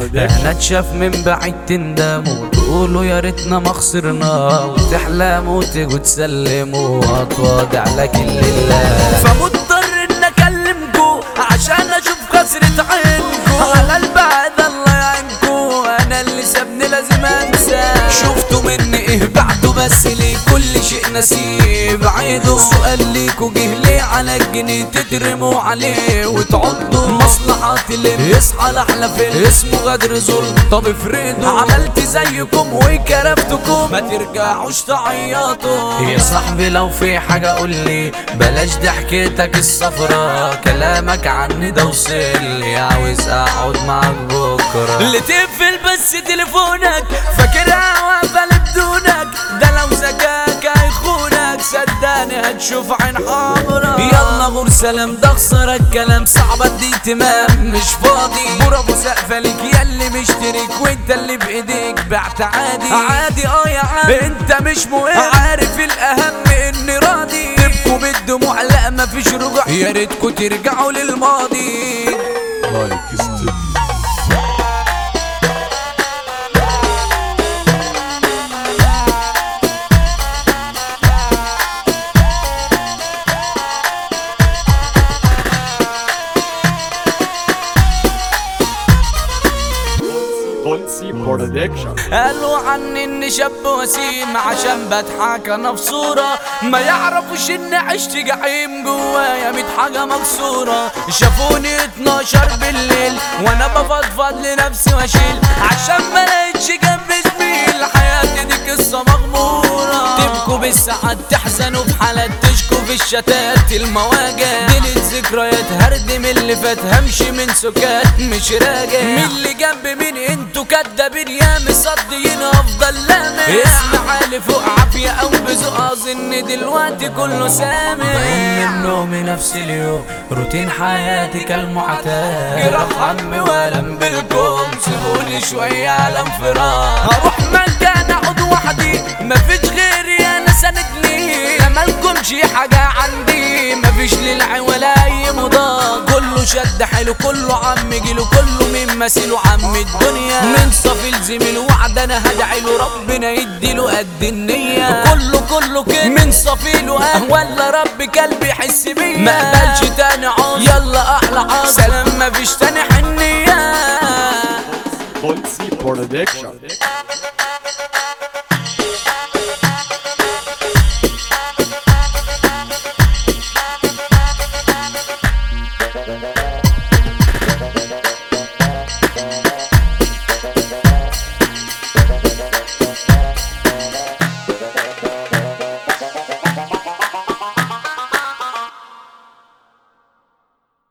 احنا اتشاف من بعيد تندموا وتقولوا يا ريتنا ما خسرنا وتحلموا وتيجوا تسلموا واتواضع لكن لله فمضطر ان اكلمكوا عشان اشوف كسرة عينكوا على البعد الله يعينكوا انا اللي سابني لازم انسى شفتوا مني ايه بعده بس ليه كل شيء نسيب عيدوا سؤال ليكوا جه ليه على الجنيه تترموا عليه وتعضوا مصلحات اللي يصحى لاحلى فيلم اسمه غدر ظلم طب افرضوا عملت زيكم وكرفتكم ما ترجعوش تعيطوا يا صاحبي لو في حاجة قول لي بلاش ضحكتك الصفرا كلامك عني ده وصل عاوز اقعد معاك بكرة اللي تقفل بس تليفونك فاكرها واقفة بدونك ده لو ذكاك هيخونك صدقني هتشوف عين حمرا يلا غور سلام ده خسارة الكلام صعب ادي اهتمام مش فاضي برافو سقفة ليك ياللي مشترك وانت اللي بايديك بعت عادي عادي اه يا عم انت مش مهم عارف الاهم اني راضي تبكوا بالدموع لا مفيش رجوع يا ريتكوا ترجعوا للماضي لايك استوديو Dolce Production. قالوا عني اني شاب وسيم عشان بضحك انا في صورة ما يعرفوش اني عشت جحيم جوايا ميت حاجة مكسورة شافوني 12 بالليل وانا بفضفض لنفسي واشيل عشان ما لقيتش جنب زميل حياتي دي قصة مغمورة تبكوا بالساعات تحزنوا في حالات تشكوا في الشتات المواجع ديلت ذكريات هردم اللي فات همشي من سكات مش راجع مين اللي جنب مين انتوا كدابين يا مصديين افضل لامع اسم عالي فوق عافية او بذوق اظن دلوقتي كله سامع من نومي نفس اليوم روتين حياتي كالمعتاد جراح همي والم بالكم سيبوني شوية على انفراد هروح مكان اقعد وحدي مفيش غيري انا سندني لا مالكمش حاجة عندي مفيش للعين ولا اي مضاد كله شد حلو كله عم جيله كله من مثيله عم الدنيا من صفي الزميل وعد انا هدعي له ربنا يديله قد النية كله كله كده من صفيله اه ولا رب قلبي يحس بيا ما اقبلش تاني عاص يلا احلى عاص سلام مفيش تاني حنية Dolce Production.